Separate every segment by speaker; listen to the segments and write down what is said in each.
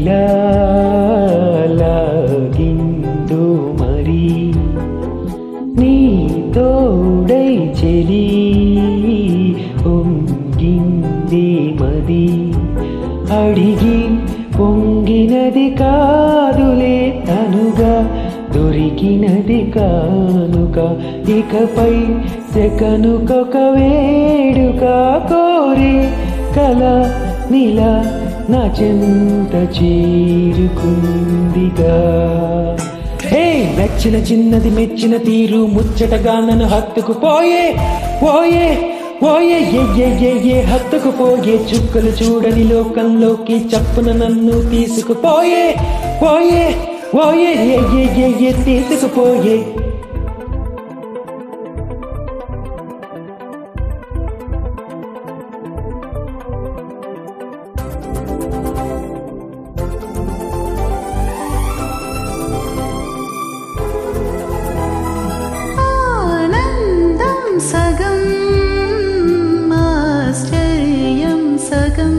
Speaker 1: ఇలా లాగిందో మరి నీ తోడై చెలి పొంగింది మది అడిగి పొంగినది కాదులే తనుగా దొరికినది కానుక ఇకపై సెకనుకొక వేడుక కోరి కల నిల నా చెంత చేరుకుందిగా హే నచ్చిన చిన్నది మెచ్చిన తీరు ముచ్చటగా నన్ను హత్తుకు పోయే పోయే పోయే ఏ ఏ ఏ ఏ హత్తుకు పోయే చుక్కలు చూడని లోకంలోకి చప్పున నన్ను తీసుకుపోయే పోయే పోయే ఏ ఏ ఏ ఏ తీసుకుపోయే
Speaker 2: ఆనందం సగం ఆశ్చర్యం సగం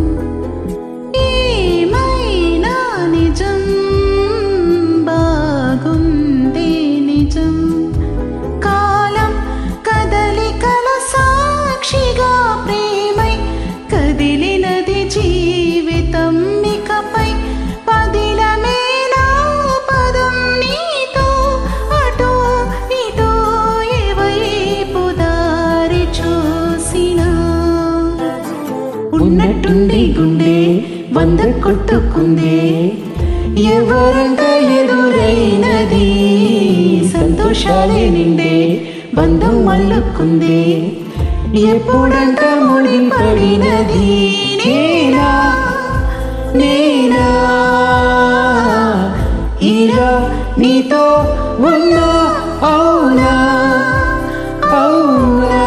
Speaker 2: ఏమైనా నిజం బాగుంది నిజం కాలం కదలికల సాక్షిగా ప్రేమై కదిలినది జీవితం ఇకపై పదిలమేనా పదం నీతో అటో ఇటో ఏవైపు దారి చూసినా ఉన్నట్టుండి గుండె వంద కొట్టుకుందే ఎవరంట ఎదురైనది సంతోషాలే నిండే బంధం మల్లుకుందే ఎప్పుడంట ముడి పడినది నేనా నేనా ఇలా నీతో ఉన్నా అవునా అవునా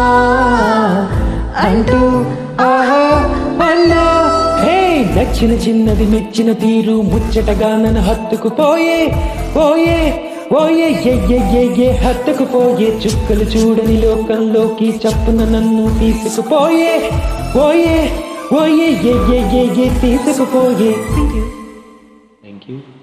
Speaker 2: అంటూ
Speaker 1: ఆహా అన్నా హే నచ్చిన చిన్నది మెచ్చిన తీరు ముచ్చటగా నన్ను హత్తుకు పోయే పోయే పోయే ఏ ఏ ఏ ఏ హత్తుకు పోయే చుక్కలు చూడని లోకంలోకి చప్పున నన్ను తీసుకుపోయే పోయే పోయే ఏ ఏ ఏ ఏ తీసుకుపోయే థ్యాంక్ యూ